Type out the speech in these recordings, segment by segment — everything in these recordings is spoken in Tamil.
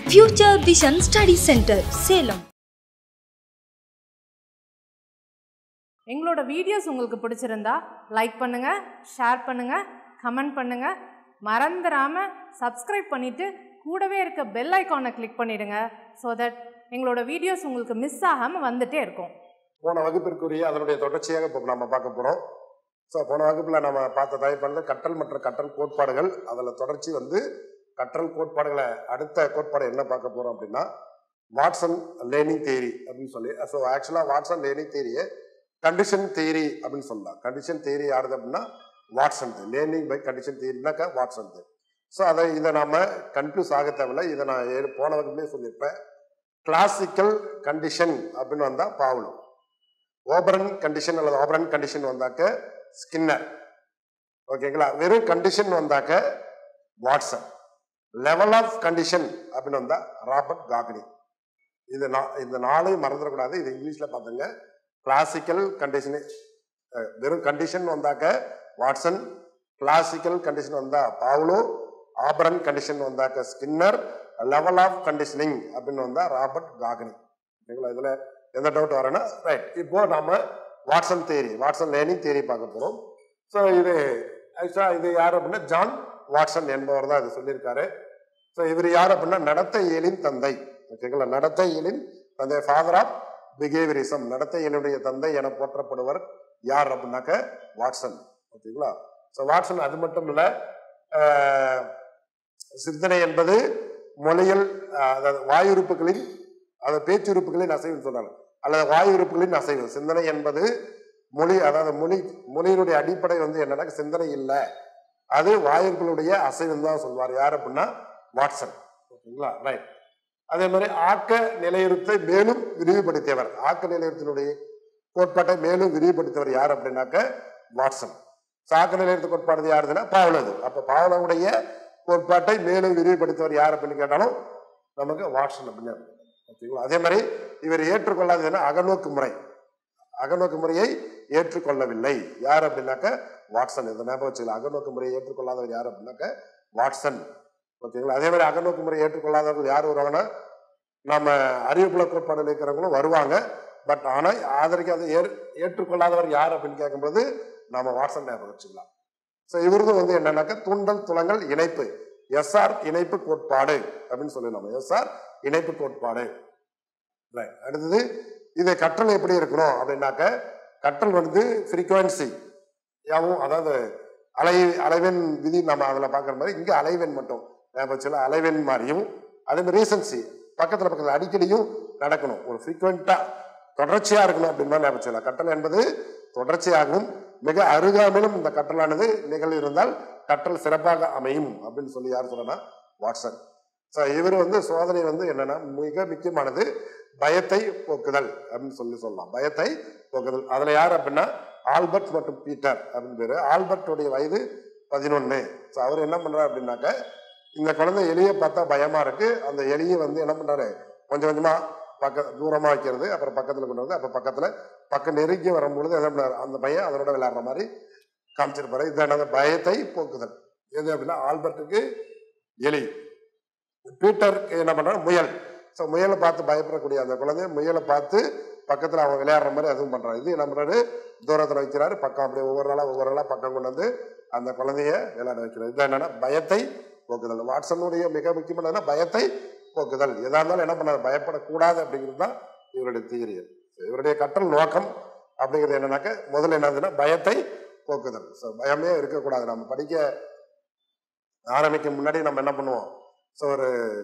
Future Vision Study Center, Salem. எங்களோட வீடியோஸ் உங்களுக்கு பிடிச்சிருந்தா லைக் பண்ணுங்க ஷேர் பண்ணுங்க கமெண்ட் பண்ணுங்க மறந்துடாம சப்ஸ்கிரைப் பண்ணிட்டு கூடவே இருக்க பெல் ஐகானை கிளிக் பண்ணிடுங்க ஸோ தட் எங்களோட வீடியோஸ் உங்களுக்கு மிஸ் ஆகாமல் வந்துட்டே இருக்கும் போன வகுப்பிற்குரிய அதனுடைய தொடர்ச்சியாக இப்போ நம்ம பார்க்க போகிறோம் ஸோ போன வகுப்பில் நம்ம பார்த்த தலைப்பானது கற்றல் மற்றும் கற்றல் கோட்பாடுகள் அதில் தொடர்ச்சி வந்து கற்றல் கோட்பாடுகளை அடுத்த கோட்பாடு என்ன பார்க்க போகிறோம் அப்படின்னா வாட்சன் லேர்னிங் தியரி அப்படின்னு சொல்லி ஸோ ஆக்சுவலாக வாட்சன் லேர்னிங் தியரியை கண்டிஷன் தியரி அப்படின்னு சொல்லலாம் கண்டிஷன் தியரி யாருது அப்படின்னா வாட்சன் லேர்னிங் பை கண்டிஷன் தியரினாக்கா வாட்சன் ஸோ அதை இதை நாம கன்ஃபியூஸ் ஆக தேவையில்ல இதை நான் ஏ- போன வகுப்புலேயே சொல்லியிருப்பேன் கிளாசிக்கல் கண்டிஷன் அப்படின்னு வந்தால் பாவலும் ஓபரன் கண்டிஷன் அல்லது ஓபரன் கண்டிஷன் வந்தாக்க ஸ்கின்னர் ஓகேங்களா வெறும் கண்டிஷன் வந்தாக்க வாட்சன் லெவல் ஆஃப் கண்டிஷன் அப்படின்னு வந்தா ராபர்ட் காக்னி இது நா- இந்த நாளையும் மறந்துடக்கூடாது இது இங்கிலீஷ்ல பார்த்துங்க கிளாசிக்கல் கண்டிஷன் வெறும் கண்டிஷன் வந்தாக்க வாட்சன் கிளாசிக்கல் கண்டிஷன் வந்தா பாவ்லோ ஆபரன் கண்டிஷன் வந்தாக்க ஸ்கின்னர் லெவல் ஆஃப் கண்டிஷனிங் அப்படின்னு வந்தா ராபர்ட் காக்னி ஓகேங்களா இதுல எந்த டவுட் வரேன்னா ரைட் இப்போ நாம Watson theory Watson learning theory பார்க்க போறோம் ஸோ இது ஆக்சுவலாக இது யார் அப்படின்னா ஜான் வாட்சன் என்பவர் தான் இது சொல்லியிருக்காரு ஸோ இவர் யார் அப்படின்னா நடத்தை இயலின் தந்தை ஓகேங்களா நடத்தை இயலின் தந்தை ஃபாதர் ஆஃப் பிஹேவியரிசம் நடத்தை இயலுடைய தந்தை என போற்றப்படுவர் யார் அப்படின்னாக்க வாட்சன் ஓகேங்களா ஸோ வாட்சன் அது மட்டும் இல்லை சிந்தனை என்பது மொழியில் ஆஹ், அதாவது வாயுறுப்புகளின் அதாவது பேச்சுறுப்புகளின் அசைவுன்னு சொல்றாங்க அல்லது வாயுறுப்புகளின் அசைவு சிந்தனை என்பது மொழி அதாவது மொழி மொழியினுடைய அடிப்படை வந்து என்னன்னா சிந்தனை இல்லை அது வாயுறுப்புகளுடைய அசைவுன்னு தான் சொல்வார் யார் அப்படின்னா வாட்சன் ஓகேங்களா ரைட் அதே மாதிரி ஆக்க நிலையுறுத்தை மேலும் விரிவுபடுத்தியவர் ஆக்க நிலையுறுத்தினுடைய கோட்பாட்டை மேலும் விரிவுபடுத்தியவர் யார் அப்படின்னாக்க வாட்சன் சாக்க நிலையத்து கோட்பாடு யாருதுன்னா பாவலது அப்ப பாவலவுடைய கோட்பாட்டை மேலும் விரிவுபடுத்தியவர் யார் அப்படின்னு கேட்டாலும் நமக்கு வாட்சன் அப்படின்னு இருக்கு. ஓகேங்களா அதே மாதிரி இவர் ஏற்றுக்கொள்ளாததுன்னா அகநோக்கு முறை அகநோக்கு முறையை ஏற்றுக்கொள்ளவில்லை யார் அப்படின்னாக்க வாட்சன் இந்த ஞாபகம் வச்சுக்கலாம் அகநோக்கு முறையை ஏற்றுக்கொள்ளாதவர் யார் அப்படின்னாக்க வாட்சன் ஓகேங்களா அதே மாதிரி அகநோக்கு முறையை ஏற்றுக்கொள்ளாதவர்கள் யார் வருவாங்கன்னா நம்ம அறிவுப்புல கோட்பாடுல இருக்கிறவங்களும் வருவாங்க பட் ஆனால் ஆதரிக்காத ஏற் ஏற்றுக்கொள்ளாதவர் யார் அப்படின்னு கேட்கும்போது நாம வாட்சன் ஞாபகம் வச்சுக்கலாம் ஸோ இவரதும் வந்து என்னன்னாக்கா தூண்டல் துலங்கல் இணைப்பு எஸ்ஆர் இணைப்பு கோட்பாடு அப்படின்னு சொல்லலாம் எஸ்ஆர் இணைப்பு கோட்பாடு Right. அடுத்தது இது கற்றல் எப்படி இருக்கணும் அப்படின்னாக்க கற்றல் வந்து ஃப்ரீக்குவன்சி யாவும் அதாவது அலை அலைவெண் விதி நம்ம அதில் பார்க்குற மாதிரி இங்கே அலைவெண் மட்டும் ஞாபகம் வச்சுக்கலாம் அலைவெண் மாதிரியும் அதே மாதிரி ரீசன்சி பக்கத்தில் பக்கத்தில் அடிக்கடியும் நடக்கணும் ஒரு ஃப்ரீக்வெண்ட்டாக தொடர்ச்சியாக இருக்கணும் அப்படின்னு தான் ஞாபகம் வச்சுக்கலாம் கற்றல் என்பது தொடர்ச்சியாகவும் மிக அருகாமையிலும் இந்த கற்றலானது நிகழ் இருந்தால் கற்றல் சிறப்பாக அமையும் அப்படின்னு சொல்லி யார் சொல்லனா வாட்சன் ஸோ இவர் வந்து சோதனை வந்து என்னன்னா மிக முக்கியமானது பயத்தை போக்குதல் அப்படின்னு சொல்லி சொல்லலாம் பயத்தை போக்குதல் அதுல யார் அப்படின்னா ஆல்பர்ட் மற்றும் பீட்டர் அப்படின்னு பேரு ஆல்பர்ட்டுடைய வயது பதினொன்னு ஸோ அவர் என்ன பண்றாரு அப்படின்னாக்க இந்த குழந்தை எலியை பார்த்தா பயமா இருக்கு அந்த எலியை வந்து என்ன பண்றாரு கொஞ்சம் கொஞ்சமா பக்க தூரமா வைக்கிறது அப்புறம் பக்கத்துல கொண்டு வந்து அப்ப பக்கத்துல பக்கம் நெருங்கி வரும்பொழுது என்ன பண்ணாரு அந்த பையன் அதனோட விளையாடுற மாதிரி காமிச்சிருப்பாரு இதான பயத்தை போக்குதல் எது அப்படின்னா ஆல்பர்ட்டுக்கு எலி பீட்டர் என்ன பண்றாரு முயல் ஸோ முயலை பார்த்து பயப்படக்கூடிய அந்த குழந்தை முயலை பார்த்து பக்கத்தில் அவன் விளையாடுற மாதிரி அதுவும் பண்றான் இது என்ன பண்றாரு தூரத்தில் வைக்கிறாரு பக்கம் அப்படியே ஒவ்வொரு நாளாக ஒவ்வொரு நாளாக பக்கம் கொண்டு வந்து அந்த குழந்தைய விளையாட வைக்கிறார் இது என்னன்னா பயத்தை போக்குதல் வாட்சனுடைய மிக முக்கியமானதுன்னா பயத்தை போக்குதல் எதா இருந்தாலும் என்ன பண்ணாரு பயப்படக்கூடாது அப்படிங்கிறது தான் இவருடைய தியரி இவருடைய கற்றல் நோக்கம் அப்படிங்கிறது என்னன்னாக்க முதல்ல என்னதுன்னா பயத்தை போக்குதல் ஸோ பயமே இருக்கக்கூடாது நம்ம படிக்க ஆரம்பிக்க முன்னாடி நம்ம என்ன பண்ணுவோம் ஸோ ஒரு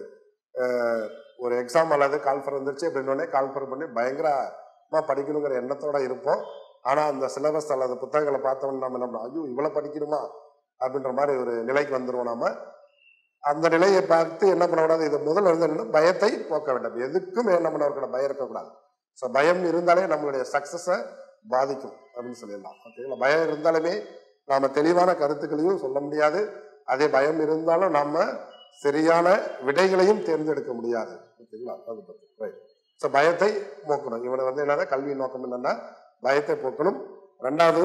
அஹ், ஒரு எக்ஸாம் அல்லது கால்ஃபர் வந்துருச்சு அப்படின்னோடனே கால்ஃபர் பண்ணி பயங்கரமாக படிக்கணுங்கிற எண்ணத்தோட இருப்போம் ஆனால் அந்த சிலபஸ் அல்லது புத்தகங்களை பார்த்தோம்னா நம்ம என்ன பண்ணுவோம் ஐயோ இவ்வளோ படிக்கணுமா அப்படின்ற மாதிரி ஒரு நிலைக்கு வந்துருவோம் நாம அந்த நிலையை பார்த்து என்ன பண்ணக்கூடாது இது முதல்ல இருந்து என்னன்னா பயத்தை போக்க வேண்டும் எதுக்கும் என்ன பண்ணக்கூடாது பயம் இருக்கக்கூடாது ஸோ பயம் இருந்தாலே நம்மளுடைய சக்ஸஸை பாதிக்கும் அப்படின்னு சொல்லிடலாம் ஓகேங்களா பயம் இருந்தாலுமே நாம தெளிவான கருத்துக்களையும் சொல்ல முடியாது அதே பயம் இருந்தாலும் நாம சரியான விடைகளையும் தேர்ந்தெடுக்க முடியாது ஓகேங்களா அது பத்தி ரைட் ஸோ பயத்தை போக்கணும் இவனை வந்து என்னன்னா கல்வி நோக்கம் என்னன்னா பயத்தை போக்கணும் ரெண்டாவது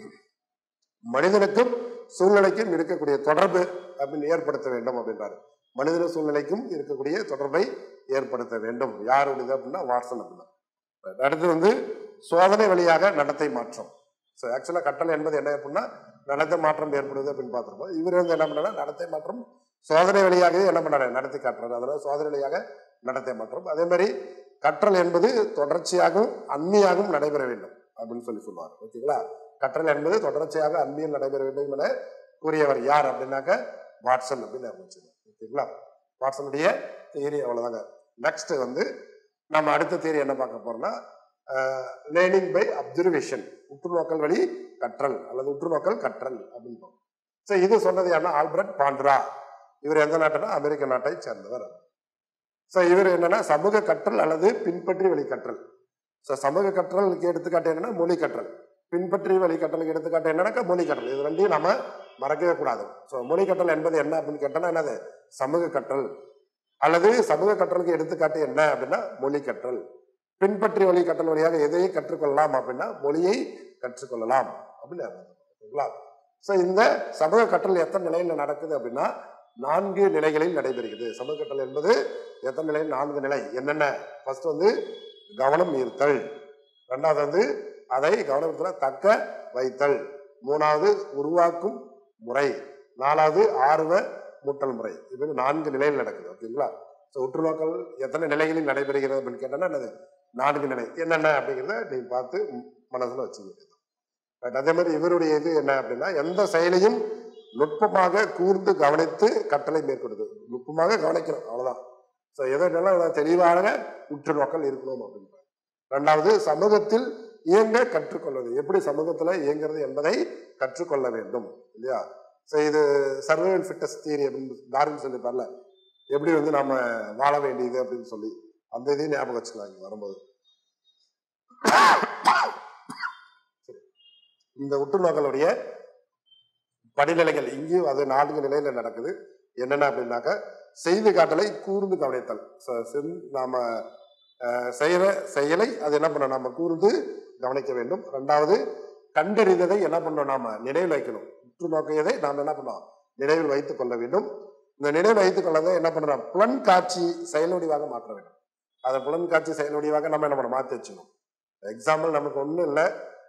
மனிதனுக்கும் சூழ்நிலைக்கும் இருக்கக்கூடிய தொடர்பு அப்படின்னு ஏற்படுத்த வேண்டும் அப்படின்றாரு மனித சூழ்நிலைக்கும் இருக்கக்கூடிய தொடர்பை ஏற்படுத்த வேண்டும் யாருடையது அப்படின்னா வாட்சன் அப்படின்னா Right. அடுத்து வந்து சோதனை வழியாக நடத்தை மாற்றம் ஸோ ஆக்சுவலாக கட்டளை என்பது என்ன அப்படின்னா நடத்தை மாற்றம் ஏற்படுது அப்படின்னு பார்த்துருப்போம் இவர் வந்து என்ன பண்ணாரு நடத்தை மாற்றம் சோதனை வழியாகவே என்ன பண்ணாரு நடத்தி காட்டுறாரு அதனால சோதனை வழியாக நடத்தை மாற்றம் அதே மாதிரி கற்றல் என்பது தொடர்ச்சியாகவும் அண்மையாகவும் நடைபெற வேண்டும் அப்படின்னு சொல்லி சொல்லுவார் ஓகேங்களா கற்றல் என்பது தொடர்ச்சியாக அண்மையில் நடைபெற வேண்டும் என கூறியவர் யார் அப்படின்னாக்க வாட்சன் அப்படின்னு ஆரம்பிச்சு ஓகேங்களா வாட்சனுடைய தியரி அவ்வளவுதாங்க நெக்ஸ்ட் வந்து நம்ம அடுத்த தியரி என்ன பார்க்க போறோம்னா லேர்னிங் பை அப்சர்வேஷன் உற்றுநோக்கல் வழி கற்றல் அல்லது உற்றுநோக்கல் கற்றல் அப்படின்னு ஸோ இது சொன்னது யாருன்னா ஆல்பர்ட் பாண்ட்ரா இவர் எந்த நாட்டுனா அமெரிக்க நாட்டை சேர்ந்தவர் ஸோ இவர் என்னன்னா சமூக கற்றல் அல்லது பின்பற்றி வழி கற்றல் ஸோ சமூக கற்றலுக்கு எடுத்துக்காட்டு என்னன்னா மொழி கற்றல் பின்பற்றி வழி கற்றலுக்கு எடுத்துக்காட்டு என்னன்னாக்கா மொழி கற்றல் இது ரெண்டையும் நம்ம மறக்கவே கூடாது ஸோ மொழி கற்றல் என்பது என்ன அப்படின்னு கேட்டோம்னா என்னது சமூக கற்றல் அல்லது சமூக கற்றலுக்கு எடுத்துக்காட்டு என்ன அப்படின்னா மொழி கற்றல் பின்பற்றி வழி கற்றல் வழியாக எதையை கற்றுக்கொள்ளலாம் அப்படின்னா மொழியை கற்றுக்கொள்ளலாம் அப்படின்னு ஓகேங்களா ஸோ இந்த சமூக கற்றல் எத்தனை நிலையில் நடக்குது அப்படின்னா நான்கு நிலைகளில் நடைபெறுகிறது சமூக கற்றல் என்பது எத்தனை நிலையில் நான்கு நிலை என்னென்ன ஃபர்ஸ்ட் வந்து கவனம் ஈர்த்தல் ரெண்டாவது வந்து அதை கவனத்தில் தக்க வைத்தல் மூணாவது உருவாக்கும் முறை நாலாவது ஆர்வ மூட்டல் முறை இது நான்கு நிலையில் நடக்குது ஓகேங்களா ஸோ உற்றுநோக்கல் எத்தனை நிலைகளில் நடைபெறுகிறது அப்படின்னு கேட்டோம்னா என்னது நான்கு நிலை என்னென்ன அப்படிங்கிறத நீங்க பார்த்து மனசுல வச்சுக்க பட் அதே மாதிரி இவருடைய இது என்ன அப்படின்னா எந்த செயலையும் நுட்பமாக கூர்ந்து கவனித்து கட்டளை மேற்கொடுது நுட்பமாக கவனிக்கணும் அவ்வளவுதான் ஸோ எதனால தெளிவாக உற்று நோக்கல் இருக்கணும் அப்படின்ற ரெண்டாவது சமூகத்தில் இயங்க கற்றுக்கொள்வது எப்படி சமூகத்துல இயங்குறது என்பதை கற்றுக்கொள்ள வேண்டும் இல்லையா ஸோ இது சர்வைவல் ஃபிட்னஸ் தியரி அப்படின்னு டார்வின் சொல்லிப்பார்ல எப்படி வந்து நாம வாழ வேண்டியது அப்படின்னு சொல்லி அந்த இதையும் ஞாபகம் வச்சுக்கலாம் இங்க வரும்போது இந்த உற்றுநோக்கலுடைய படிநிலைகள் இங்கேயும் அது நான்கு நிலையில நடக்குது என்னென்ன அப்படின்னாக்க செய்து காட்டலை கூர்ந்து கவனித்தல் ச- செந்- நாம அஹ், செய்யற செயலை அது என்ன பண்ணணும் நாம கூர்ந்து கவனிக்க வேண்டும் ரெண்டாவது கண்டறிந்ததை என்ன பண்ணணும் நாம நினைவில் வைக்கணும் உற்று நோக்கியதை நாம் என்ன பண்ணோம் நினைவில் வைத்துக் கொள்ள வேண்டும் இந்த நினைவில் வைத்துக் கொள்ளதை என்ன பண்றோம் புலன் காட்சி செயல் வடிவாக மாற்ற வேண்டும் அதை புலன் காட்சி செயல் வடிவாக நம்ம என்ன பண்ண மாற்றி வச்சுக்கணும் எக்ஸாம்பிள் நமக்கு ஒன்றும் இல்லை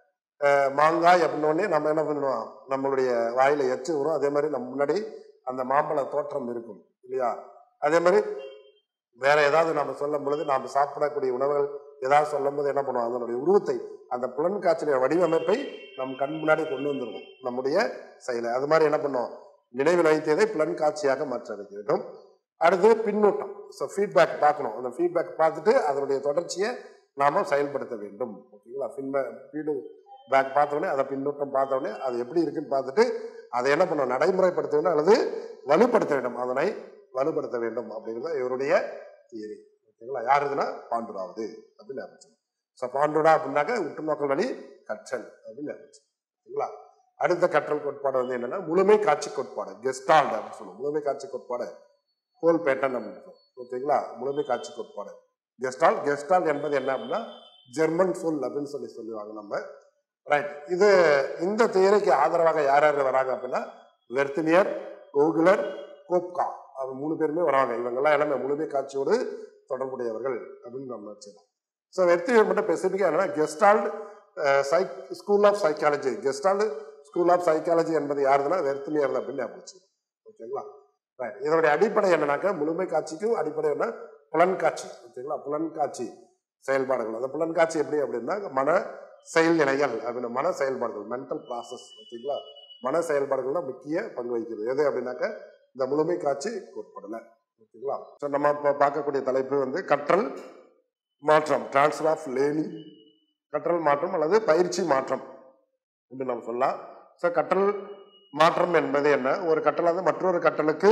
மாங்காய் அப்படின்னோடனே நம்ம என்ன பண்ணுவோம் நம்மளுடைய வாயில எச்சு வரும் அதே மாதிரி நம்ம முன்னாடி அந்த மாம்பழ தோற்றம் இருக்கும் இல்லையா அதே மாதிரி வேற ஏதாவது நம்ம சொல்லும் பொழுது நாம் சாப்பிடக்கூடிய உணவுகள் ஏதாவது சொல்லும் போது என்ன பண்ணுவோம் அதனுடைய உருவத்தை அந்த புலன் காட்சியுடைய வடிவமைப்பை நம் கண் முன்னாடி கொண்டு வந்துருவோம் நம்முடைய செயலை அது மாதிரி என்ன பண்ணுவோம் நினைவில் வைத்ததை புலன் காட்சியாக மாற்ற வைக்க வேண்டும் அடுத்து பின்னூட்டம் ஸோ ஃபீட்பேக் பார்க்கணும் அந்த ஃபீட்பேக் பார்த்துட்டு அதனுடைய தொடர்ச்சியை நாம செயல்படுத்த வேண்டும் ஓகேங்களா ஃபீடு பேக் பார்த்த உடனே அதை பின்னூட்டம் பார்த்த உடனே அது எப்படி இருக்குன்னு பார்த்துட்டு அதை என்ன பண்ணணும் நடைமுறைப்படுத்த வேண்டும் அல்லது வலுப்படுத்த வேண்டும் அதனை வலுப்படுத்த வேண்டும் அப்படிங்கிறது இவருடைய தியரி ஓகேங்களா யார் இதுனா பாண்டுராவது அப்படின்னு ஆரம்பிச்சு ஸோ பாண்டுரா அப்படின்னாக்க உற்றுநோக்கல் வழி கற்றல் அப்படின்னு ஆரம்பிச்சு ஓகேங்களா அடுத்த கற்றல் கோட்பாடு வந்து என்னன்னா முழுமை காட்சி கோட்பாடு கெஸ்டால்டு அப்படின்னு சொல்லுவோம் முழுமை காட்சி கோட்பாடு ஹோல் பேட்டர்ன் அப்படின்னு சொல்லுவோம் ஓகேங்களா முழுமை காட்சி கோட்பாடு கெஸ்டால் கெஸ்டால் என்பது என்ன அப்படின்னா ஜெர்மன் சொல் அப்படின்னு சொல்லி சொல்லுவாங்க நம்ம ரைட் இது இந்த தியரிக்கு ஆதரவாக யார் யார் வராங்க அப்படின்னா வெர்த்தினியர் கோகுலர் கோப்கா அவங்க மூணு பேருமே வராங்க இவங்கெல்லாம் எல்லாமே முழுமை காட்சியோடு தொடர்புடையவர்கள் அப்படின்னு நம்ம வச்சுக்கலாம் ஸோ வெர்த்தினியர் மட்டும் ஸ்பெசிஃபிக்காக என்னன்னா Gestalt psych school of psychology Gestalt school of psychology என்பது யாருதுன்னா வெர்த்தினியர் அப்படின்னு ஞாபகம் ஓகேங்களா ரைட் இதனுடைய அடிப்படை என்னன்னாக்கா முழுமை காட்சிக்கும் அடிப்படை என்ன புலன் காட்சி ஓகேங்களா புலன் காட்சி செயல்பாடுகள் அந்த புலன் காட்சி எப்படி அப்படின்னா மன செயல்நிலைகள் அப்படின்னா மன செயல்பாடுகள் மென்டல் ப்ராசஸ் ஓகேங்களா மன செயல்பாடுகள் தான் முக்கிய பங்கு வகிக்கிறது எது அப்படின்னாக்க இந்த முழுமை காட்சி கோட்படல ஓகேங்களா ஸோ நம்ம இப்போ பார்க்கக்கூடிய தலைப்பு வந்து கற்றல் மாற்றம் டிரான்ஸ்ஃபர் ஆஃப் லேர்னிங் கற்றல் மாற்றம் அல்லது பயிற்சி மாற்றம் என்று நம்ம சொல்லலாம் ஸோ கற்றல் மாற்றம் என்பது என்ன ஒரு கற்றலானது மற்றொரு கற்றலுக்கு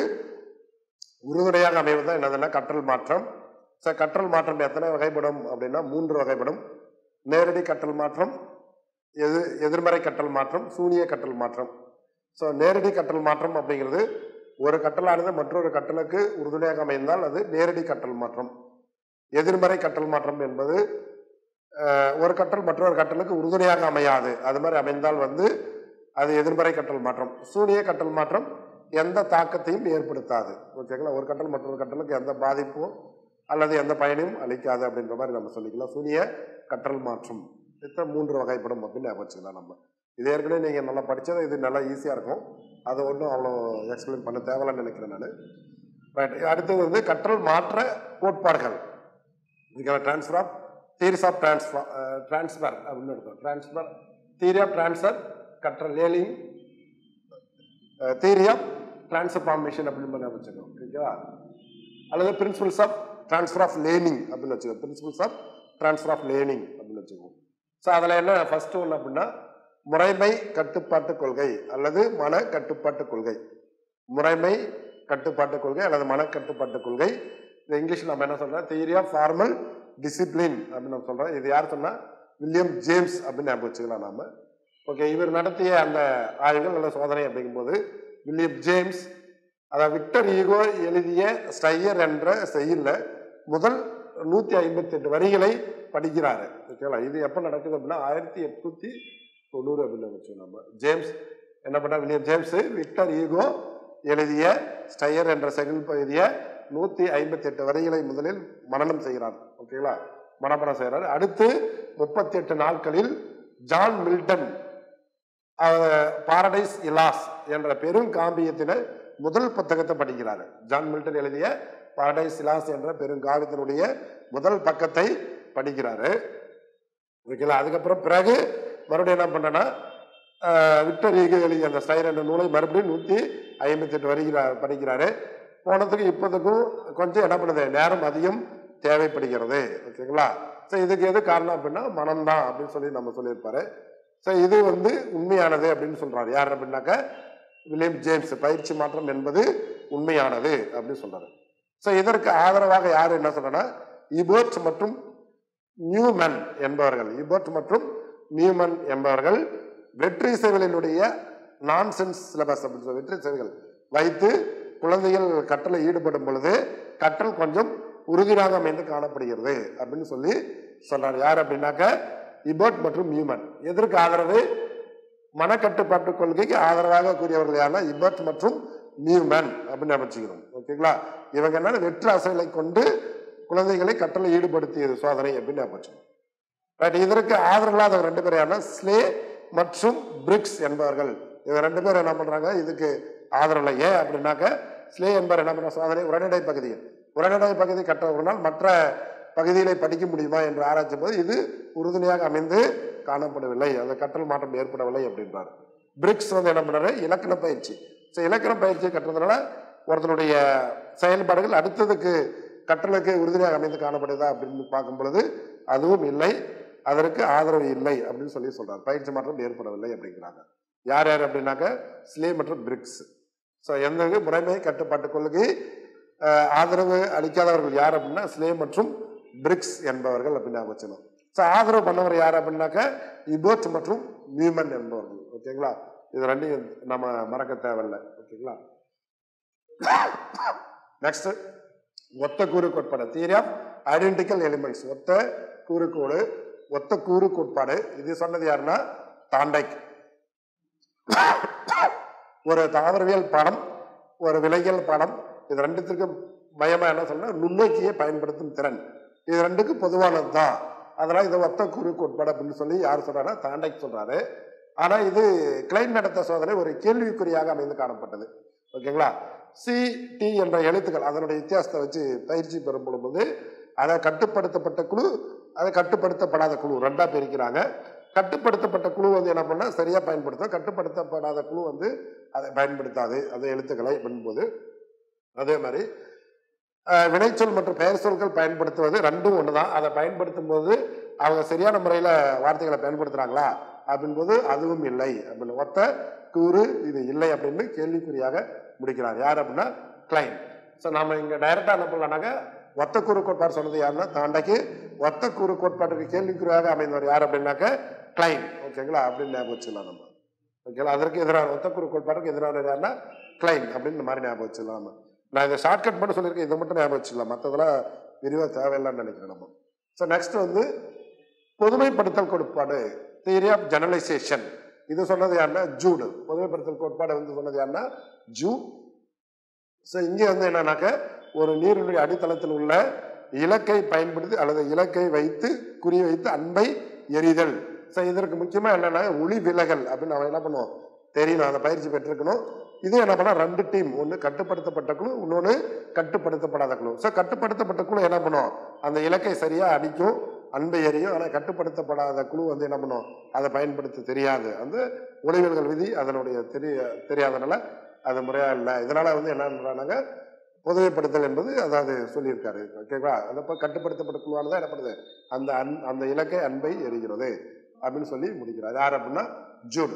உறுதுணையாக அமைவது தான் என்னதுன்னா கற்றல் மாற்றம் ஸோ கற்றல் மாற்றம் எத்தனை வகைப்படும் அப்படின்னா மூன்று வகைப்படும் நேரடி கற்றல் மாற்றம் எது எதிர்மறை கற்றல் மாற்றம் சூனிய கற்றல் மாற்றம் ஸோ நேரடி கற்றல் மாற்றம் அப்படிங்கிறது ஒரு கற்றலானது மற்றொரு கற்றலுக்கு உறுதுணையாக அமைந்தால் அது நேரடி கற்றல் மாற்றம் எதிர்மறை கற்றல் மாற்றம் என்பது அஹ், ஒரு கற்றல் மற்றொரு கற்றலுக்கு உறுதுணையாக அமையாது அது மாதிரி அமைந்தால் வந்து அது எதிர்மறை கற்றல் மாற்றம் சூனிய கற்றல் மாற்றம் எந்த தாக்கத்தையும் ஏற்படுத்தாது ஓகேங்களா ஒரு கட்டல் மற்றொரு கட்டலுக்கு எந்த பாதிப்பும் அல்லது எந்த பயனையும் அளிக்காது அப்படின்ற மாதிரி நம்ம சொல்லிக்கலாம் சூரிய கற்றல் மாற்றம் இத்த மூன்று வகைப்படும் அப்படின்னு ஞாபகம் வச்சுக்கலாம் நம்ம இது ஏற்கனவே நீங்கள் நல்லா படித்தது இது நல்லா ஈஸியாக இருக்கும் அதை ஒன்றும் அவ்வளோ எக்ஸ்பிளைன் பண்ண தேவையில்லைன்னு நினைக்கிறேன் நான் ரைட் அடுத்தது வந்து கற்றல் மாற்ற கோட்பாடுகள் இதுக்கான transfer of theories of transfer transfer அப்படின்னு இருக்கும் ட்ரான்ஸ்ஃபர் தியரி ஆஃப் ட்ரான்ஸ்ஃபர் கற்றல் லேலிங் தியரி ஆஃப் டிரான்ஸ்ஃபார்மேஷன் அப்படின்னு பண்ணி வச்சுக்கோம் ஓகேவா அல்லது principles of transfer of learning அப்படின்னு வச்சுக்கோ principles of transfer of learning அப்படின்னு வச்சுக்கோம் ஸோ அதில் என்ன ஃபர்ஸ்ட் ஒன்று அப்படின்னா முறைமை கட்டுப்பாட்டு கொள்கை அல்லது மன கட்டுப்பாட்டு கொள்கை முறைமை கட்டுப்பாட்டு கொள்கை அல்லது மன கட்டுப்பாட்டு கொள்கை இந்த இங்கிலீஷ் நம்ம என்ன சொல்றோம் தியரி ஆஃப் ஃபார்மல் டிசிப்ளின் அப்படின்னு நம்ம சொல்றோம் இது யார் சொன்னா வில்லியம் ஜேம்ஸ் அப்படின்னு ஞாபகம் வச்சுக்கலாம் நாம ஓகே இவர் நடத்திய அந்த ஆய்வுகள் அல்ல சோதனை அப்படிங்கும்போது வில்லியம் ஜேம்ஸ் அதாவது விக்டர் ஈகோ எழுதிய ஸ்டையர் என்ற செய்யுள்ள முதல் நூற்றி ஐம்பத்தி எட்டு வரிகளை படிக்கிறாரு ஓகேங்களா இது எப்போ நடக்குது அப்படின்னா ஆயிரத்தி எட்நூத்தி தொண்ணூறு அப்படின்னு வச்சு நம்ம ஜேம்ஸ் என்ன பண்ணா வில்லியம் ஜேம்ஸ் விக்டர் ஈகோ எழுதிய ஸ்டையர் என்ற செகில் எழுதிய நூற்றி ஐம்பத்தி எட்டு வரிகளை முதலில் மனனம் செய்கிறார் ஓகேங்களா மனப்படம் செய்கிறார் அடுத்து முப்பத்தி எட்டு நாட்களில் ஜான் மில்டன் பாரடைஸ் இலாஸ் என்ற பெரும் காம்பியத்தின முதல் புத்தகத்தை படிக்கிறாரு ஜான் மில்டன் எழுதிய பாரடைஸ் இலாஸ் என்ற பெருங்காவியத்தினுடைய முதல் பக்கத்தை படிக்கிறாரு ஓகேங்களா அதுக்கப்புறம் பிறகு மறுபடியும் என்ன பண்ணனா விக்டர் ஈகோ எழுதிய அந்த ஸ்டைர் என்ற நூலை மறுபடியும் நூற்றி ஐம்பத்தி எட்டு வருகிறார் படிக்கிறாரு போனதுக்கு இப்போதுக்கும் கொஞ்சம் என்ன பண்ணுது நேரம் அதிகம் தேவைப்படுகிறது ஓகேங்களா ஸோ இதுக்கு எது காரணம் அப்படின்னா மனம்தான் அப்படின்னு சொல்லி நம்ம சொல்லியிருப்பாரு ஸோ இது வந்து உண்மையானது அப்படின்னு சொல்றாரு யார் அப்படின்னாக்க வில்லியம் ஜேம்ஸ் பயிற்சி மாற்றம் என்பது உண்மையானது அப்படின்னு சொல்றாரு ஸோ இதற்கு ஆதரவாக யார் என்ன சொல்றனா இபோர்ட் மற்றும் நியூமன் என்பவர்கள் இபோர்ட் மற்றும் நியூமன் என்பவர்கள் வெற்றி சேவைகளினுடைய நான்சென்ஸ் சிலபஸ் அப்படின்னு சொல்லி வெற்றி சேவைகள் வைத்து குழந்தைகள் கற்றலை ஈடுபடும் பொழுது கற்றல் கொஞ்சம் உறுதியாக அமைந்து காணப்படுகிறது அப்படின்னு சொல்லி சொல்றாரு யார் அப்படின்னாக்க இபோர்ட் மற்றும் நியூமன் எதற்கு ஆதரவு மனக்கட்டுப்பாட்டு கொள்கைக்கு ஆதரவாக கூறியவர்கள் யாருன்னா இபர்ட் மற்றும் நியூமன் அப்படின்னு அமைச்சுக்கிறோம் ஓகேங்களா இவங்க என்ன வெற்று அசைகளை கொண்டு குழந்தைகளை கற்றலை ஈடுபடுத்தியது சோதனை அப்படின்னு அமைச்சோம் ரைட் இதற்கு ஆதரவில்லாத ரெண்டு பேர் யாருன்னா ஸ்லே மற்றும் பிரிக்ஸ் என்பவர்கள் இவங்க ரெண்டு பேரும் என்ன பண்றாங்க இதுக்கு ஆதரவு ஏன் அப்படின்னாக்க ஸ்லே என்பவர் என்ன பண்ண சோதனை உரைநடை பகுதி உரைநடை பகுதி கற்றவர்களால் மற்ற பகுதிகளை படிக்க முடியுமா என்று ஆராய்ச்சும் போது இது உறுதுணையாக அமைந்து காணப்படவில்லை அந்த கற்றல் மாற்றம் ஏற்படவில்லை அப்படின்றார் பிரிக்ஸ் வந்து என்ன பண்றாரு இலக்கண பயிற்சி ஸோ இலக்கண பயிற்சியை கட்டுறதுனால ஒருத்தனுடைய செயல்பாடுகள் அடுத்ததுக்கு கற்றலுக்கு உறுதுணையாக அமைந்து காணப்படுதா அப்படின்னு பார்க்கும் பொழுது அதுவும் இல்லை அதற்கு ஆதரவு இல்லை அப்படின்னு சொல்லி சொல்றாரு பயிற்சி மாற்றம் ஏற்படவில்லை அப்படிங்கிறாங்க யார் யார் அப்படின்னாக்க ஸ்லே மற்றும் பிரிக்ஸ் ஸோ எந்த இது முறைமை கட்டுப்பாட்டு கொள்கை அஹ், ஆதரவு அளிக்காதவர்கள் யார் அப்படின்னா ஸ்லே மற்றும் பிரிக்ஸ் என்பவர்கள் அப்படின்னு வச்சணும் ஸோ ஆதரவு பண்ணவர் யார் அப்படின்னாக்க இபோட் மற்றும் நியூமன் என்பவர்கள் ஓகேங்களா இது ரெண்டையும் நம்ம மறக்க தேவையில்லை ஓகேங்களா நெக்ஸ்ட் ஒத்த கூறு கோட்பாடு தியரி ஆஃப் ஐடென்டிக்கல் எலிமெண்ட்ஸ் ஒத்த கூறு கோடு ஒத்த கூறு கோட்பாடு இது சொன்னது யாருன்னா தாண்டைக் ஒரு தாவரவியல் பாடம் ஒரு விலங்கியல் பாடம் இது ரெண்டுத்துக்கும் மையமா என்ன சொல்றேன் நுண்ணோக்கியை பயன்படுத்தும் திறன் இது ரெண்டுக்கும் பொதுவானது தான் அதனால இதை ஒத்த கூறு கோட்பாடு அப்படின்னு சொல்லி யார் சொல்றாருன்னா தாண்டைக் சொல்றாரு ஆனா இது கிளைன் நடத்த சோதனை ஒரு கேள்விக்குறியாக அமைந்து காணப்பட்டது ஓகேங்களா சி டி என்ற எழுத்துக்கள் அதனுடைய வித்தியாசத்தை வச்சு பயிற்சி பெறும் பொழுது அதை கட்டுப்படுத்தப்பட்ட குழு அதை கட்டுப்படுத்தப்படாத குழு ரெண்டா பிரிக்கிறாங்க கட்டுப்படுத்தப்பட்ட குழு வந்து என்ன பண்ணா சரியா பயன்படுத்தும் கட்டுப்படுத்தப்படாத குழு வந்து அதை பயன்படுத்தாது அந்த எழுத்துக்களை பண்ணும்போது அதே மாதிரி அஹ், வினைச்சொல் மற்றும் பெயர் சொற்கள் பயன்படுத்துவது ரெண்டும் ஒன்று தான் அதை பயன்படுத்தும் போது அவங்க சரியான முறையில் வார்த்தைகளை பயன்படுத்துகிறாங்களா அப்படின்போது அதுவும் இல்லை அப்படின்னு ஒத்த கூறு இது இல்லை அப்படின்னு கேள்விக்குறியாக முடிக்கிறார் யார் அப்படின்னா கிளைன் ஸோ நம்ம இங்கே டைரெக்டாக என்ன பண்ணலாம்னாக்க ஒத்த கூறு கோட்பாடு சொன்னது யாருன்னா தாண்டைக்கு ஒத்த கூறு கோட்பாட்டுக்கு கேள்விக்குறியாக அமைந்தவர் யார் அப்படின்னாக்க கிளைன் ஓகேங்களா அப்படின்னு ஞாபகம் வச்சுக்கலாம் நம்ம ஓகேங்களா அதற்கு எதிரான ஒத்த கூறு கோட்பாட்டுக்கு எதிரான யாருன்னா கிளைன் அப்படின்னு இந்த மாதிரி ஞாபகம் வச்சுக்கலாம் நம்ம நான் இதை ஷார்ட்கட் மட்டும் சொல்லியிருக்கேன் இதை மட்டும் ஞாபகம் வச்சுக்கலாம் மற்றதெல்லாம் விரிவாக தேவையில்லைன்னு நினைக்கிறேன் நம்ம ஸோ நெக்ஸ்ட் வந்து பொதுமைப்படுத்தல் கோட்பாடு தியரி ஆஃப் ஜெனரலைசேஷன் இது சொன்னது யாருன்னா ஜூடு பொதுமைப்படுத்தல் கோட்பாடு வந்து சொன்னது யாருன்னா ஜூ ஸோ இங்கே வந்து என்னன்னாக்க ஒரு நீரினுடைய அடித்தளத்தில் உள்ள இலக்கை பயன்படுத்தி அல்லது இலக்கை வைத்து குறி வைத்து அன்பை எரிதல் ஸோ இதற்கு முக்கியமாக என்னன்னா ஒளி விலகல் அப்படின்னு அவன் என்ன பண்ணுவோம் தெரியணும் அந்த பயிற்சி பெற்றிருக்கணும் இது என்ன பண்ணா ரெண்டு டீம் ஒன்று கட்டுப்படுத்தப்பட்ட குழு இன்னொன்று கட்டுப்படுத்தப்படாத குழு ஸோ கட்டுப்படுத்தப்பட்ட குழு என்ன பண்ணும் அந்த இலக்கை சரியாக அடிக்கும் அன்பை எரியும் ஆனால் கட்டுப்படுத்தப்படாத குழு வந்து என்ன பண்ணும் அதை பயன்படுத்த தெரியாது அந்த ஒளிவியல்கள் விதி அதனுடைய தெரிய தெரியாதனால அது முறையாக இல்லை இதனால வந்து என்னன்றாங்க பொதுமைப்படுத்தல் என்பது அதாவது சொல்லியிருக்காரு ஓகேவா அந்த கட்டுப்படுத்தப்பட்ட குழுவானதான் என்ன பண்ணுது அந்த அன் அந்த இலக்கை அன்பை எரிகிறது அப்படின்னு சொல்லி முடிக்கிறார் யார் அப்படின்னா ஜூட்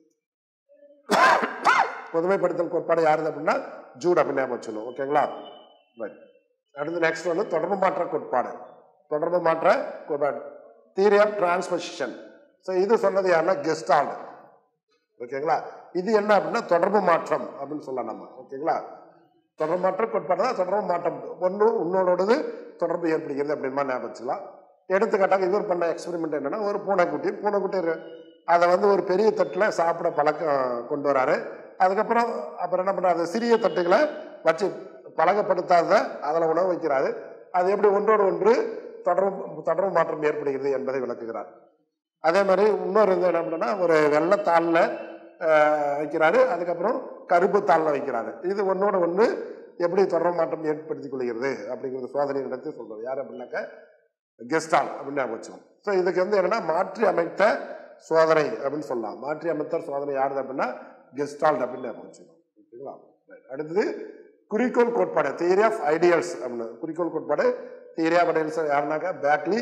பொதுமைப்படுத்தல் கோட்பாடு யாருது அப்படின்னா ஜூட் அப்படின்னு ஞாபகம் வச்சுக்கணும் ஓகேங்களா ரைட் அடுத்து நெக்ஸ்ட் வந்து தொடர்பு மாற்ற கோட்பாடு தொடர்பு மாற்ற கோட்பாடு தியரி ஆஃப் டிரான்ஸ்போசிஷன் ஸோ இது சொன்னது யாருன்னா கெஸ்டால்டு ஓகேங்களா இது என்ன அப்படின்னா தொடர்பு மாற்றம் அப்படின்னு சொல்லலாம் நம்ம ஓகேங்களா தொடர்பு மாற்ற கோட்பாடு தான் தொடர்பு மாற்றம் ஒன்று உன்னோடது தொடர்பு ஏற்படுகிறது அப்படின்னு மாதிரி ஞாபகம் வச்சுக்கலாம் எடுத்துக்காட்டாக இவர் பண்ண எக்ஸ்பெரிமெண்ட் என்னன்னா ஒரு பூனைக்குட்டி பூனைக்குட்டி இரு- அதை வந்து ஒரு பெரிய தட்டில் சாப்பிட பழக்கம் கொண்டு வராரு அதுக்கப்புறம் அப்புறம் என்ன பண்ணுறாரு சிறிய தட்டுகளை வச்சு பழக்கப்படுத்தாத அதில் உணவு வைக்கிறாரு அது எப்படி ஒன்றோடு ஒன்று தொடர்பு தொடர்பு மாற்றம் ஏற்படுகிறது என்பதை விளக்குகிறார் அதே மாதிரி இன்னொரு வந்து என்ன பண்ணா ஒரு வெள்ளத்தாளில் வைக்கிறாரு அதுக்கப்புறம் கருப்பு தாளில் வைக்கிறாரு இது ஒன்னோட ஒன்று எப்படி தொடர்பு மாற்றம் ஏற்படுத்திக் கொள்கிறது அப்படிங்கிறது சோதனை நடத்தி சொல்றது யார் அப்படின்னாக்க கெஸ்டால் அப்படின்னு ஞாபகம் வச்சுக்கணும் ஸோ இதுக்கு வந்து என்னன்னா மாற்றி அமைத்த சோதனை அப்படின்னு சொல்லலாம் மாற்றி அமைத்த சோதனை யாருது அப்படின்னா கெஸ்டால்ட் அப்படின்னு ஞாபகம் வச்சுக்கணும் ஓகேங்களா Right. அடுத்தது குறிக்கோள் கோட்பாடு தியரி ஆஃப் ஐடியல்ஸ் அப்படின்னு குறிக்கோள் கோட்பாடு தியரி ஆஃப் ஐடியல்ஸ் யாருனாக்கா பேக்லி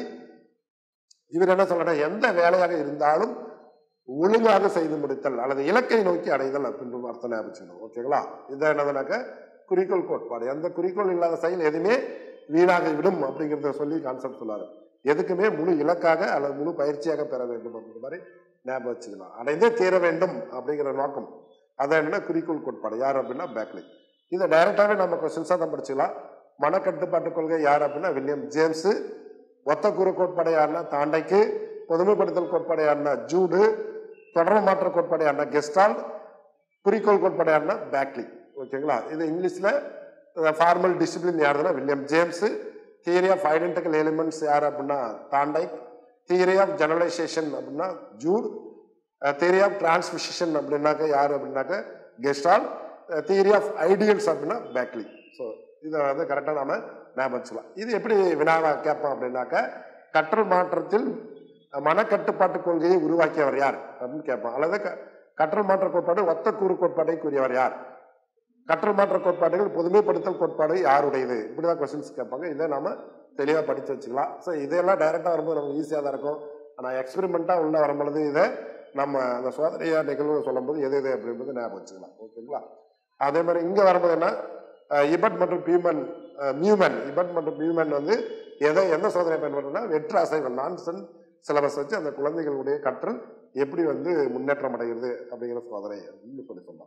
இவர் என்ன சொல்றாரு எந்த வேலையாக இருந்தாலும் ஒழுங்காக செய்து முடித்தல் அல்லது இலக்கை நோக்கி அடைதல் அப்படின்ற அர்த்தம் ஞாபகம் வச்சுக்கணும். ஓகேங்களா இது என்னதுனாக்க குறிக்கோள் கோட்பாடு எந்த குறிக்கோள் இல்லாத செயல் எதுவுமே வீணாக விடும் அப்படிங்கிறத சொல்லி கான்செப்ட் சொல்லாரு எதுக்குமே முழு இலக்காக அல்லது முழு பயிற்சியாக பெற வேண்டும் அப்படின்ற மாதிரி ஞாபகம் வச்சுக்கலாம் அடைந்தே தீர வேண்டும் அப்படிங்கிற நோக்கம் அதான் என்னன்னா குறிக்கோள் கோட்பாடு யார் அப்படின்னா பேக்லி இதை டைரக்டாகவே நம்ம கொஸ்டின்ஸாக தான் படிச்சுக்கலாம் மனக்கட்டுப்பாட்டு கொள்கை யார் அப்படின்னா வில்லியம் ஜேம்ஸு ஒத்த கூறு கோட்பாடு யாருன்னா தாண்டைக்கு பொதுமைப்படுத்தல் கோட்பாடு யாருன்னா ஜூடு தொடர்பு மாற்ற கோட்பாடு யாருன்னா கெஸ்டால் குறிக்கோள் கோட்பாடு யாருன்னா பேக்லி ஓகேங்களா இது இங்கிலீஷில் ஃபார்மல் டிசிப்ளின் யாருன்னா William James theory of identical elements யார் அப்படின்னா தாண்டைக் தியரி ஆஃப் ஜெனரலைசேஷன் அப்படின்னா ஜூட் தியரி ஆஃப் டிரான்ஸ்மிஷன் அப்படின்னாக்க யார் அப்படின்னாக்க கெஸ்டால் தியரி ஆஃப் ஐடியல்ஸ் அப்படின்னா பேக்லி ஸோ இதை வந்து கரெக்டாக நாம ஞாபகம் வச்சுக்கலாம் இது எப்படி வினாவா கேட்போம் அப்படின்னாக்க கற்றல் மாற்றத்தில் மனக்கட்டுப்பாட்டு கொள்கையை உருவாக்கியவர் யார் அப்படின்னு கேட்போம் அல்லது க- கற்றல் மாற்ற கோட்பாடு ஒத்த கூறு கோட்பாட்டை கூறியவர் யார் கற்றல் மாற்ற கோட்பாடுகள் பொதுமைப்படுத்தல் கோட்பாடு யாருடையது இப்படிதான் கொஸ்டின்ஸ் கேட்பாங்க இதை நாம தெளிவாக படித்து வச்சுக்கலாம் ஸோ இதெல்லாம் டைரெக்டாக வரும்போது நமக்கு ஈஸியாக தான் இருக்கும் ஆனால் எக்ஸ்பெரிமெண்ட்டாக உள்ள வரும்பொழுது இதை நம்ம அந்த சோதனையா நிகழ்வு சொல்லும்போது எது எது அப்படின்றது ஞாபகம் வச்சுக்கலாம் ஓகேங்களா அதே மாதிரி இங்கே வரும்போது என்ன அஹ், இபட் மற்றும் பியூமன் அஹ், மியூமன் இபட் மற்றும் மியூமன் வந்து எதை எந்த சோதனை பயன்படுத்தினா வெற்று அசைவல் நான்சன் சிலபஸ் வச்சு அந்த குழந்தைகளுடைய கற்றல் எப்படி வந்து முன்னேற்றம் அடைகிறது அப்படிங்கிற சோதனை அப்படின்னு சொல்லி சொன்னோம்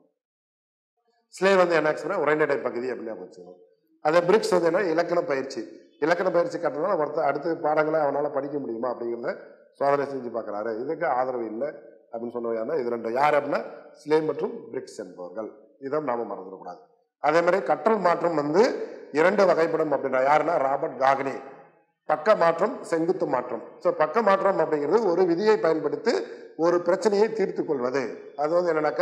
ஸ்லே வந்து என்ன ஆச்சுன்னா உரைநடை பகுதி அப்படின்னு வச்சுக்கணும் அதே பிரிக்ஸ் வந்து என்ன இலக்கண பயிற்சி இலக்கண பயிற்சி கட்டணம் ஒருத்தர் அடுத்த பாடங்களை அவனால் படிக்க முடியுமா அப்படிங்கிறத சோதனை செஞ்சு பார்க்குறாரு இதுக்கு ஆதரவு இல்லை அப்படின்னு சொன்னவங்க இது ரெண்டு யார் அப்படின்னா ஸ்லே மற்றும் பிரிக்ஸ் என்பவர்கள் இதை நாம மறந்துடக்கூடாது அதே மாதிரி கற்றல் மாற்றம் வந்து இரண்டு வகைப்படும் அப்படின்னா யாருன்னா ராபர்ட் காகனி பக்க மாற்றம் செங்குத்து மாற்றம் ஸோ பக்க மாற்றம் அப்படிங்கிறது ஒரு விதியை பயன்படுத்தி ஒரு பிரச்சனையை தீர்த்து கொள்வது அது வந்து என்னன்னாக்க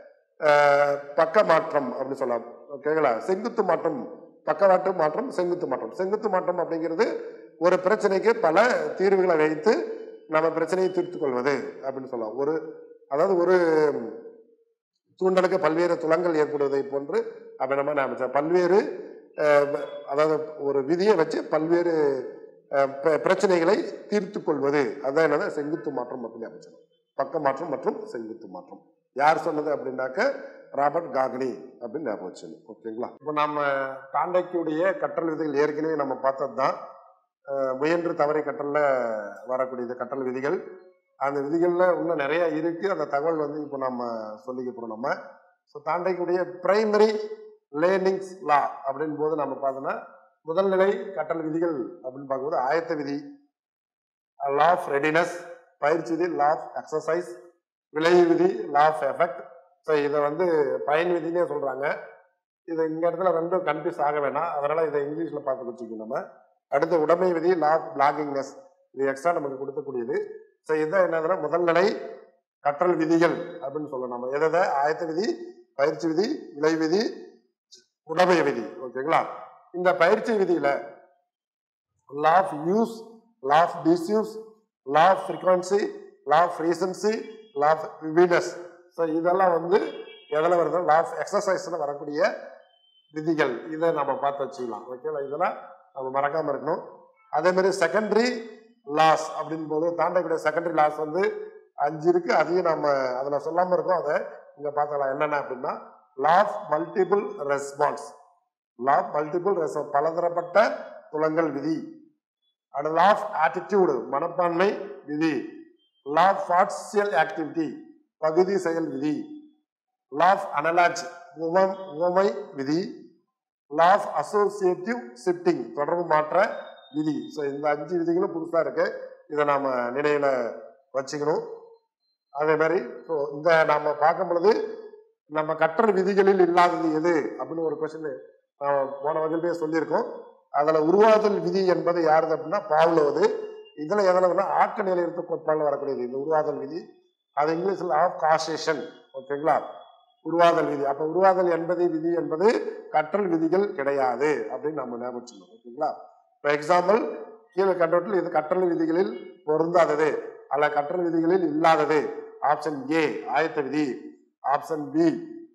அஹ், பக்க மாற்றம் அப்படின்னு சொல்லலாம் ஓகேங்களா செங்குத்து மாற்றம் பக்கவாட்டு மாற்றம் செங்குத்து மாற்றம் செங்குத்து மாற்றம் அப்படிங்கிறது ஒரு பிரச்சனைக்கு பல தீர்வுகளை வைத்து நம்ம பிரச்சனையை தீர்த்து கொள்வது அப்படின்னு சொல்லலாம் ஒரு அதாவது ஒரு தூண்டலுக்கு பல்வேறு துலங்கள் ஏற்படுவதை போன்று அப்படி நம்ம நினைச்சோம் பல்வேறு அஹ், வ- அதாவது ஒரு விதியை வச்சு பல்வேறு அஹ், பிர- பிரச்சனைகளை தீர்த்து கொள்வது அதான் என்னது செங்குத்து மாற்றம் அப்படின்னு அமைச்சோம் பக்க மாற்றம் மற்றும் செங்குத்து மாற்றம் யார் சொன்னது அப்படின்னாக்க ராபர்ட் காகனி அப்படின்னு ஞாபகம் வச்சுக்கணும் ஓகேங்களா இப்போ நம்ம தாண்டைக்குடைய கற்றல் விதிகள் ஏற்கனவே நம்ம பார்த்தது தான் அஹ், முயன்று தவறை கற்றல்ல வரக்கூடிய இந்த கற்றல் விதிகள் அந்த விதிகள்ல இன்னும் நிறைய இருக்கு அந்த தகவல் வந்து இப்போ நம்ம சொல்லிக்க போறோம் நம்ம ஸோ தாண்டைக்குடைய பிரைமரி லேர்னிங்ஸ் லா அப்படின் போது நம்ம பார்த்தோம்னா முதல்நிலை கற்றல் விதிகள் அப்படின்னு பார்க்கும்போது ஆயத்த விதி லா ஆஃப் ரெடினஸ் பயிற்சி விதி லா ஆஃப் எக்ஸசைஸ் விலை விதி லா ஆஃப் எஃபெக்ட் ஸோ இதை வந்து பயன் விதினே சொல்றாங்க இது இந்த இடத்துல ரெண்டும் கன்ஃபியூஸ் ஆக வேணாம் அதனால இதை இங்கிலீஷ்ல பார்த்து வச்சுக்கணும் நம்ம அடுத்து உடைமை விதி லா ஆஃப் பிளாகிங்னஸ் இது எக்ஸ்ட்ரா நமக்கு கொடுக்கக்கூடியது ஸோ இதுதான் என்னதுன்னா முதல் நிலை கற்றல் விதிகள் அப்படின்னு சொல்லணும் நம்ம எதை எதை? ஆயத்த விதி பயிற்சி விதி விலை விதி உடைமை விதி ஓகேங்களா இந்த பயிற்சி விதியில law of use law of disuse law of frequency law of recency law of vividness so இதெல்லாம் வந்து எதில் வருது லா ஆஃப் எக்ஸசைஸில் வரக்கூடிய விதிகள் இதை நம்ம பார்த்து வச்சுக்கலாம் ஓகேவா இதெல்லாம் நம்ம மறக்காம இருக்கணும் அதே மாதிரி செகண்டரி லாஸ் அப்படின் போது தாண்டக்கூடிய செகண்டரி லாஸ் வந்து அஞ்சு இருக்கு அதையும் நம்ம அதில் சொல்லாமல் இருக்கோம் அதை இங்கே பார்த்துக்கலாம் என்னென்ன அப்படின்னா law of multiple response law of multiple response பலதரப்பட்ட புலங்கள் விதி அடுத்து லா ஆஃப் ஆட்டிடியூடு மனப்பான்மை விதி லா ஆஃப் பார்ட்சியல் ஆக்டிவிட்டி பகுதி செயல் விதி லா ஆஃப் அனலாஜ் உவம் உவமை விதி லா ஆஃப் அசோசியேட்டிவ் ஷிஃப்டிங் தொடர்பு மாற்ற விதி ஸோ இந்த அஞ்சு விதிகளும் புதுசாக இருக்கு இதை நாம நினைவில் வச்சுக்கணும் அதே மாதிரி ஸோ இந்த நாம பார்க்கும் பொழுது நம்ம கற்றல் விதிகளில் இல்லாதது எது அப்படின்னு ஒரு கொஸ்டின் போன வகுப்பே சொல்லியிருக்கோம் அதில் உருவாதல் விதி என்பது யாருது அப்படின்னா பாவ்லோது இதில் எதில் ஆக்க நிலையத்து கோட்பாடில் வரக்கூடியது இந்த உருவாதல் விதி அது இங்கிலீஷில் ஆஃப் காசேஷன் ஓகேங்களா உருவாதல் விதி அப்போ உருவாதல் என்பது விதி என்பது கற்றல் விதிகள் கிடையாது அப்படின்னு நம்ம ஞாபகம் வச்சுக்கணும் ஓகேங்களா இப்போ எக்ஸாம்பிள் கீழே கண்டோட்டில் இது கற்றல் விதிகளில் பொருந்தாதது அல்ல கற்றல் விதிகளில் இல்லாதது ஆப்ஷன் ஏ ஆயத்த விதி ஆப்ஷன் பி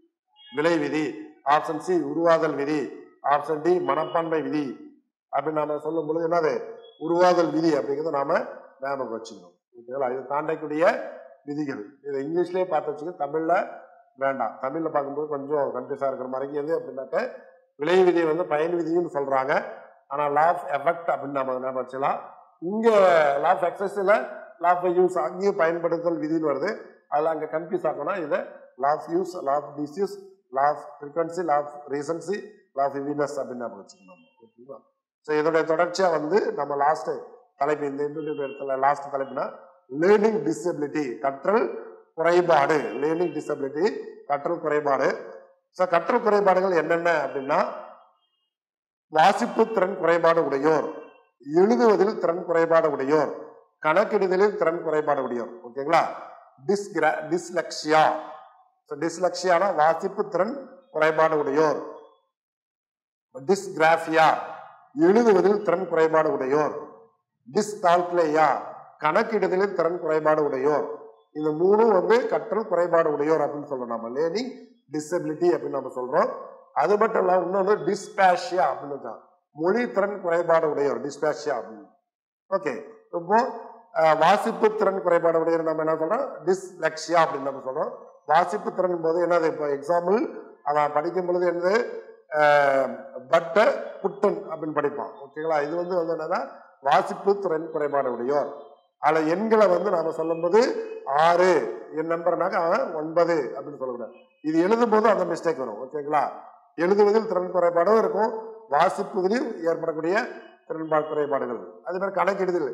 விலை விதி ஆப்ஷன் சி உருவாதல் விதி ஆப்ஷன் டி மனப்பான்மை விதி அப்படின்னு நாம சொல்லும் பொழுது என்னது உருவாதல் விதி அப்படிங்கிறத நாம ஞாபகம் வச்சுக்கணும் ஓகேங்களா இது தாண்டக்கூடிய விதிகள் இதை இங்கிலீஷ்லயே பார்த்து வச்சுக்க தமிழ்ல வேண்டாம் தமிழ்ல பார்க்கும்போது கொஞ்சம் கன்ஃபியூஸா இருக்கிற மாதிரி எது அப்படின்னாக்க விலை விதி வந்து பயன் விதின்னு சொல்றாங்க ஆனா லா ஆஃப் எஃபெக்ட் அப்படின்னு நம்ம ஞாபகம் வச்சுக்கலாம் இங்க லா ஆஃப் எக்ஸஸ்ல லா ஆஃப் யூஸ் அங்கேயும் பயன்படுத்தல் விதின்னு வருது அதில் அங்கே கன்ஃபியூஸ் ஆகணும் இதை law of use law of disuse law of frequency law of recency law of vividness அப்படின்னு ஞாபகம் வச்சுக்கணும் ஓகேங்களா ஸோ இதோடைய தொடர்ச்சியாக வந்து நம்ம லாஸ்ட் தலைப்பு இந்த இன்டர்வியூ இடத்துல லாஸ்ட் தலைப்புனா லேர்னிங் டிசபிலிட்டி கற்றல் குறைபாடு லேர்னிங் டிசபிலிட்டி கற்றல் குறைபாடு ஸோ கற்றல் குறைபாடுகள் என்னென்ன அப்படின்னா வாசிப்பு திறன் குறைபாடு உடையோர் எழுதுவதில் திறன் குறைபாடு உடையோர் கணக்கிடுதலில் திறன் குறைபாடு உடையோர் ஓகேங்களா டிஸ்கிரா டிஸ்லக்ஷியா டிஸ்லக்ஷியானா வாசிப்பு திறன் குறைபாடு உடையோர் டிஸ்கிராஃபியா எழுதுவதில் திறன் குறைபாடு உடையோர் டிஸ்கால்குலேயா கணக்கிடுதலில் திறன் குறைபாடு உடையோர் இந்த மூணும் வந்து கற்றல் குறைபாடு உடையோர் அப்படின்னு சொல்றோம் நம்ம லேர்னிங் டிசபிலிட்டி அப்படின்னு நம்ம சொல்றோம் அது மட்டும் இல்லாம இன்னொன்று டிஸ்பேஷியா அப்படின்னு தான் மொழி திறன் குறைபாடு உடையோர் டிஸ்பேஷியா அப்படின்னு ஓகே இப்போ அஹ், வாசிப்பு திறன் குறைபாடு உடையோர் நம்ம என்ன சொல்றோம் டிஸ்லெக்ஷியா அப்படின்னு நம்ம சொல்றோம் வாசிப்பு திறன் போது என்னது இப்போ எக்ஸாம்பிள் அவன் படிக்கும் பொழுது என்னது பட்ட புட்டன் அப்படின்னு படிப்பான் ஓகேங்களா இது வந்து வந்து என்னன்னா வாசிப்பு திறன் குறைபாடு உடையோர் அதில் எண்களை வந்து நாம சொல்லும்போது ஆறு என் நம்பர்னாக்க அவன் ஒன்பது அப்படின்னு சொல்லக்கூடாது இது எழுதும் போது அந்த மிஸ்டேக் வரும் ஓகேங்களா எழுதுவதில் திறன் குறைபாடும் இருக்கும் வாசிப்பதிலும் ஏற்படக்கூடிய திறன்பாடு குறைபாடுகள் அதே மாதிரி கணக்கிடுதல்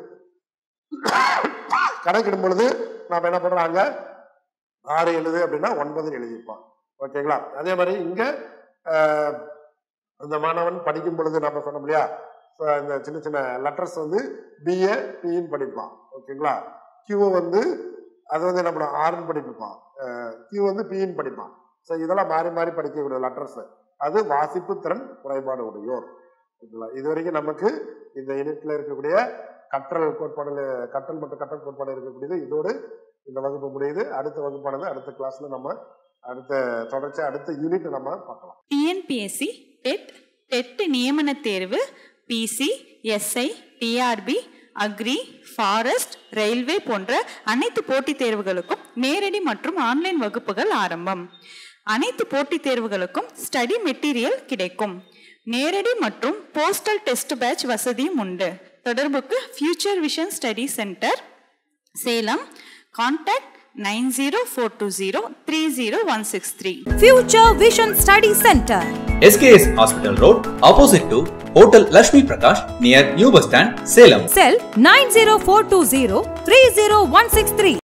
கணக்கிடும் பொழுது நாம என்ன பண்றாங்க ஆறு எழுது அப்படின்னா ஒன்பது எழுதியிருப்பான் ஓகேங்களா அதே மாதிரி இங்க ஆஹ், இந்த மாணவன் படிக்கும் பொழுது நம்ம சொன்னோம் இல்லையா so இந்த சின்ன சின்ன லெட்டர்ஸ் வந்து பிஏ பின்னு படிப்பான் ஓகேங்களா கியூ வந்து அது வந்து என்ன பண்ணும் ஆர்னு படிப்பான் கியூ வந்து பின்னு படிப்பான் ஸோ இதெல்லாம் மாறி மாறி படிக்கக்கூடிய லெட்டர்ஸ் அது வாசிப்பு திறன் குறைபாடு உடையோர் ஓகேங்களா இது வரைக்கும் நமக்கு இந்த யூனிட்ல இருக்கக்கூடிய கற்றல் கோட்பாடுல கற்றல் மற்றும் கற்றல் கோட்பாடு இருக்கக்கூடியது இதோடு இந்த வகுப்பு முடியுது அடுத்த வகுப்பானது அடுத்த கிளாஸ்ல நம்ம அடுத்த தொடர்ச்சி அடுத்த யூனிட் நம்ம பார்க்கலாம் டிஎன்பிஎஸ்சி டெட் டெட் நியமன தேர்வு PC SI TRB agri forest railway போன்ற அனைத்து போட்டித் தேர்வுகளுக்கும் நேரடி மற்றும் ஆன்லைன் வகுப்புகள் ஆரம்பம் அனைத்து போட்டித் தேர்வுகளுக்கும் ஸ்டடி மெட்டீரியல் கிடைக்கும் நேரடி மற்றும் போஸ்டல் டெஸ்ட் பேட்ச் வசதியும் உண்டு தொடர்புக்கு Future Vision Study Center Salem contact nine zero four two zero three zero one six three Future Vision Study Center. SKS Hospital Road, opposite to Hotel Lashmi Prakash, near New Bus Stand, Salem. Cell 90420 30163.